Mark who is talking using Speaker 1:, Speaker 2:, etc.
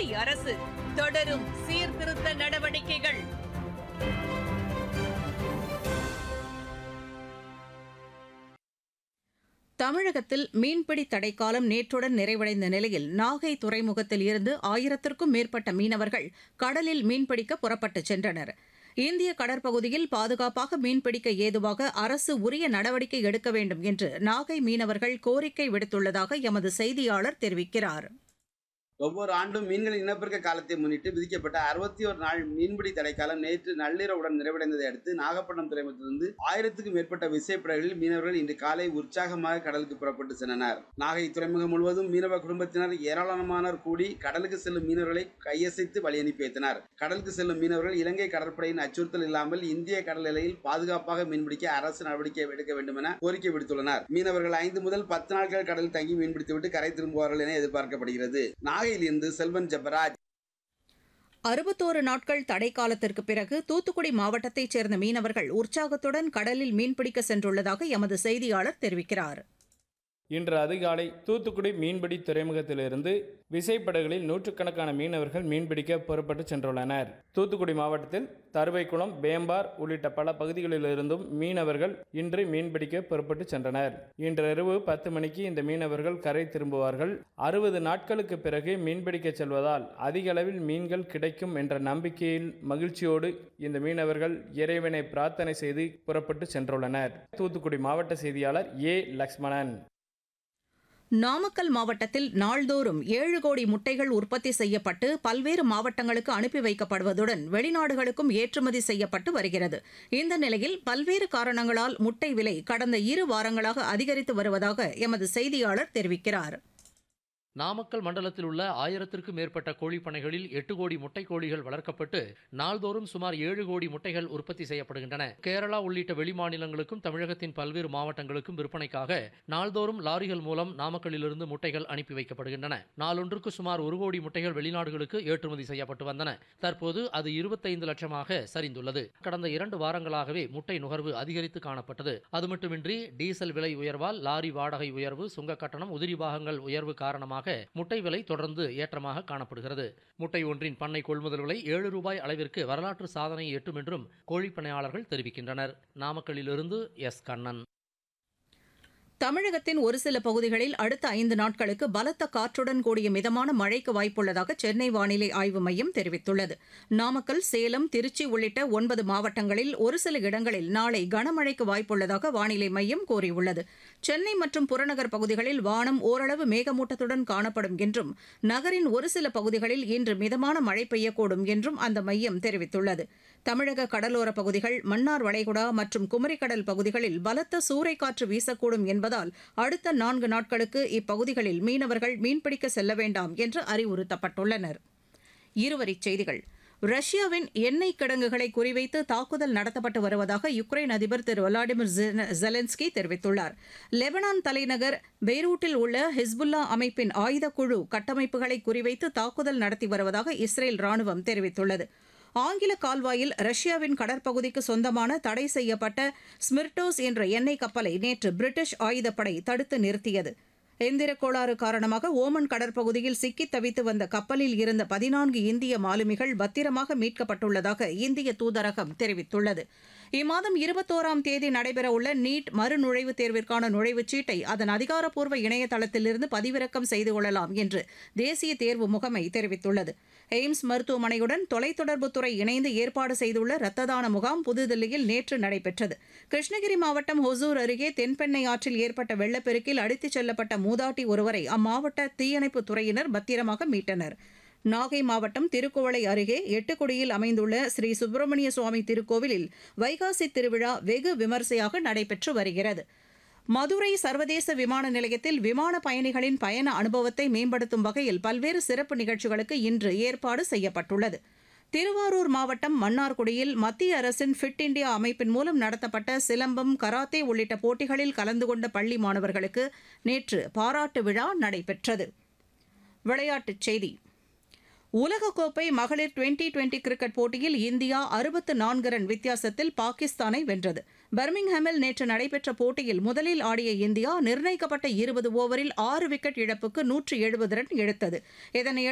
Speaker 1: மோடி அரசு தொடரும் சீர்திருத்த நடவடிக்கைகள்
Speaker 2: தமிழகத்தில் மீன்பிடி தடைக்காலம் நேற்றுடன் நிறைவடைந்த நிலையில் நாகை துறைமுகத்தில் இருந்து ஆயிரத்திற்கும் மேற்பட்ட மீனவர்கள் கடலில் மீன்பிடிக்க புறப்பட்டுச் சென்றனர் இந்திய கடற்பகுதியில் பாதுகாப்பாக மீன்பிடிக்க ஏதுவாக அரசு உரிய நடவடிக்கை எடுக்க வேண்டும் என்று நாகை மீனவர்கள் கோரிக்கை விடுத்துள்ளதாக எமது செய்தியாளர் தெரிவிக்கிறார்
Speaker 3: ஒவ்வொரு ஆண்டும் மீன்களின் இனப்பெருக்க காலத்தை முன்னிட்டு விதிக்கப்பட்ட அறுபத்தி ஒரு நாள் மீன்பிடி தடைக்காலம் நேற்று நள்ளிரவுடன் நிறைவடைந்ததை அடுத்து நாகப்பட்டினம் துறைமுகத்திலிருந்து ஆயிரத்துக்கும் மேற்பட்ட விசைப்படகுகளில் மீனவர்கள் இன்று காலை உற்சாகமாக கடலுக்கு புறப்பட்டு சென்றனர் நாகை துறைமுகம் முழுவதும் மீனவ குடும்பத்தினர் ஏராளமானோர் கூடி கடலுக்கு செல்லும் மீனவர்களை கையசைத்து வழி அனுப்பி வைத்தனர் கடலுக்கு செல்லும் மீனவர்கள் இலங்கை கடற்படையின் அச்சுறுத்தல் இல்லாமல் இந்திய கடல் எல்லையில் பாதுகாப்பாக மீன்பிடிக்க அரசு நடவடிக்கை எடுக்க வேண்டும் என கோரிக்கை விடுத்துள்ளனர் மீனவர்கள் ஐந்து முதல் பத்து நாட்கள் கடலில் தங்கி மீன்பிடித்துவிட்டு கரை திரும்புவார்கள் என எதிர்பார்க்கப்படுகிறது நாகையிலிருந்து செல்வன் ஜெபராஜ்
Speaker 2: அறுபத்தோரு நாட்கள் தடை காலத்திற்கு பிறகு தூத்துக்குடி மாவட்டத்தைச் சேர்ந்த மீனவர்கள் உற்சாகத்துடன் கடலில் மீன்பிடிக்க சென்றுள்ளதாக எமது செய்தியாளர் தெரிவிக்கிறார்
Speaker 4: இன்று அதிகாலை தூத்துக்குடி மீன்பிடி துறைமுகத்திலிருந்து விசைப்படகுகளில் நூற்றுக்கணக்கான மீனவர்கள் மீன்பிடிக்க புறப்பட்டு சென்றுள்ளனர் தூத்துக்குடி மாவட்டத்தில் தருவைக்குளம் பேம்பார் உள்ளிட்ட பல பகுதிகளிலிருந்தும் மீனவர்கள் இன்று மீன்பிடிக்க புறப்பட்டு சென்றனர் இன்றிரவு பத்து மணிக்கு இந்த மீனவர்கள் கரை திரும்புவார்கள் அறுபது நாட்களுக்கு பிறகு மீன்பிடிக்க செல்வதால் அதிக அளவில் மீன்கள் கிடைக்கும் என்ற நம்பிக்கையில் மகிழ்ச்சியோடு இந்த மீனவர்கள் இறைவனை பிரார்த்தனை செய்து புறப்பட்டு சென்றுள்ளனர் தூத்துக்குடி மாவட்ட செய்தியாளர் ஏ லக்ஷ்மணன்
Speaker 2: நாமக்கல் மாவட்டத்தில் நாள்தோறும் ஏழு கோடி முட்டைகள் உற்பத்தி செய்யப்பட்டு பல்வேறு மாவட்டங்களுக்கு அனுப்பி வைக்கப்படுவதுடன் வெளிநாடுகளுக்கும் ஏற்றுமதி செய்யப்பட்டு வருகிறது இந்த நிலையில் பல்வேறு காரணங்களால் முட்டை விலை கடந்த இரு வாரங்களாக அதிகரித்து வருவதாக எமது செய்தியாளர் தெரிவிக்கிறார்
Speaker 5: நாமக்கல் மண்டலத்தில் உள்ள ஆயிரத்திற்கும் மேற்பட்ட கோழிப்பனைகளில் எட்டு கோடி முட்டை கோழிகள் வளர்க்கப்பட்டு நாள்தோறும் சுமார் ஏழு கோடி முட்டைகள் உற்பத்தி செய்யப்படுகின்றன கேரளா உள்ளிட்ட வெளிமாநிலங்களுக்கும் தமிழகத்தின் பல்வேறு மாவட்டங்களுக்கும் விற்பனைக்காக நாள்தோறும் லாரிகள் மூலம் நாமக்கல்லிலிருந்து முட்டைகள் அனுப்பி வைக்கப்படுகின்றன நாளொன்றுக்கு சுமார் ஒரு கோடி முட்டைகள் வெளிநாடுகளுக்கு ஏற்றுமதி செய்யப்பட்டு வந்தன தற்போது அது இருபத்தைந்து லட்சமாக சரிந்துள்ளது கடந்த இரண்டு வாரங்களாகவே முட்டை நுகர்வு அதிகரித்து காணப்பட்டது அது மட்டுமின்றி டீசல் விலை உயர்வால் லாரி வாடகை உயர்வு சுங்க கட்டணம் உதிரி பாகங்கள் உயர்வு காரணமாக முட்டை விலை தொடர்ந்து ஏற்றமாக காணப்படுகிறது முட்டை ஒன்றின் பண்ணை கொள்முதல் விலை ஏழு ரூபாய் அளவிற்கு வரலாற்று சாதனை எட்டும் என்றும் கோழிப்பனையாளர்கள் தெரிவிக்கின்றனர் நாமக்கல்லிலிருந்து எஸ் கண்ணன்
Speaker 2: தமிழகத்தின் ஒரு சில பகுதிகளில் அடுத்த ஐந்து நாட்களுக்கு பலத்த காற்றுடன் கூடிய மிதமான மழைக்கு வாய்ப்புள்ளதாக சென்னை வானிலை ஆய்வு மையம் தெரிவித்துள்ளது நாமக்கல் சேலம் திருச்சி உள்ளிட்ட ஒன்பது மாவட்டங்களில் ஒரு சில இடங்களில் நாளை கனமழைக்கு வாய்ப்புள்ளதாக வானிலை மையம் கூறியுள்ளது சென்னை மற்றும் புறநகர் பகுதிகளில் வானம் ஓரளவு மேகமூட்டத்துடன் காணப்படும் என்றும் நகரின் ஒரு சில பகுதிகளில் இன்று மிதமான மழை பெய்யக்கூடும் என்றும் அந்த மையம் தெரிவித்துள்ளது தமிழக கடலோர பகுதிகள் மன்னார் வளைகுடா மற்றும் குமரிக்கடல் பகுதிகளில் பலத்த சூறைக்காற்று வீசக்கூடும் என்பதால் அடுத்த நான்கு நாட்களுக்கு இப்பகுதிகளில் மீனவர்கள் மீன்பிடிக்க செல்ல வேண்டாம் என்று அறிவுறுத்தப்பட்டுள்ளனர் இருவரிச் செய்திகள் ரஷ்யாவின் எண்ணெய் கிடங்குகளை குறிவைத்து தாக்குதல் நடத்தப்பட்டு வருவதாக யுக்ரைன் அதிபர் திரு விளாடிமிர் ஜெலன்ஸ்கி தெரிவித்துள்ளார் லெபனான் தலைநகர் பெய்ரூட்டில் உள்ள ஹிஸ்புல்லா அமைப்பின் ஆயுதக்குழு கட்டமைப்புகளை குறிவைத்து தாக்குதல் நடத்தி வருவதாக இஸ்ரேல் ராணுவம் தெரிவித்துள்ளது ஆங்கில கால்வாயில் ரஷ்யாவின் கடற்பகுதிக்கு சொந்தமான தடை செய்யப்பட்ட ஸ்மிர்டோஸ் என்ற எண்ணெய் கப்பலை நேற்று பிரிட்டிஷ் ஆயுதப்படை தடுத்து நிறுத்தியது எந்திர கோளாறு காரணமாக ஓமன் கடற்பகுதியில் சிக்கித் தவித்து வந்த கப்பலில் இருந்த பதினான்கு இந்திய மாலுமிகள் பத்திரமாக மீட்கப்பட்டுள்ளதாக இந்திய தூதரகம் தெரிவித்துள்ளது இம்மாதம் இருபத்தோராம் தேதி நடைபெறவுள்ள நீட் மறுநுழைவுத் தேர்விற்கான நுழைவுச் சீட்டை அதன் அதிகாரப்பூர்வ இணையதளத்திலிருந்து பதிவிறக்கம் செய்து கொள்ளலாம் என்று தேசிய தேர்வு முகமை தெரிவித்துள்ளது எய்ம்ஸ் மருத்துவமனையுடன் தொலைத்தொடர்புத்துறை இணைந்து ஏற்பாடு செய்துள்ள இரத்த தான முகாம் புதுதில்லியில் நேற்று நடைபெற்றது கிருஷ்ணகிரி மாவட்டம் ஹொசூர் அருகே தென்பெண்ணை ஆற்றில் ஏற்பட்ட வெள்ளப்பெருக்கில் அடித்துச் செல்லப்பட்ட மூதாட்டி ஒருவரை அம்மாவட்ட தீயணைப்புத் துறையினர் பத்திரமாக மீட்டனர் நாகை மாவட்டம் திருக்குவளை அருகே எட்டுக்குடியில் அமைந்துள்ள ஸ்ரீ சுப்பிரமணிய சுவாமி திருக்கோவிலில் வைகாசி திருவிழா வெகு விமரிசையாக நடைபெற்று வருகிறது மதுரை சர்வதேச விமான நிலையத்தில் விமான பயணிகளின் பயண அனுபவத்தை மேம்படுத்தும் வகையில் பல்வேறு சிறப்பு நிகழ்ச்சிகளுக்கு இன்று ஏற்பாடு செய்யப்பட்டுள்ளது திருவாரூர் மாவட்டம் மன்னார்குடியில் மத்திய அரசின் ஃபிட் இண்டியா அமைப்பின் மூலம் நடத்தப்பட்ட சிலம்பம் கராத்தே உள்ளிட்ட போட்டிகளில் கலந்து கொண்ட பள்ளி மாணவர்களுக்கு நேற்று பாராட்டு விழா நடைபெற்றது விளையாட்டுச் செய்தி உலகக்கோப்பை மகளிர் டுவெண்டி டுவெண்டி கிரிக்கெட் போட்டியில் இந்தியா அறுபத்து நான்கு ரன் வித்தியாசத்தில் பாகிஸ்தானை வென்றது பர்மிங்ஹாமில் நேற்று நடைபெற்ற போட்டியில் முதலில் ஆடிய இந்தியா நிர்ணயிக்கப்பட்ட இருபது ஓவரில் ஆறு விக்கெட் இழப்புக்கு நூற்று எழுபது ரன் எடுத்தது இதனையடுத்து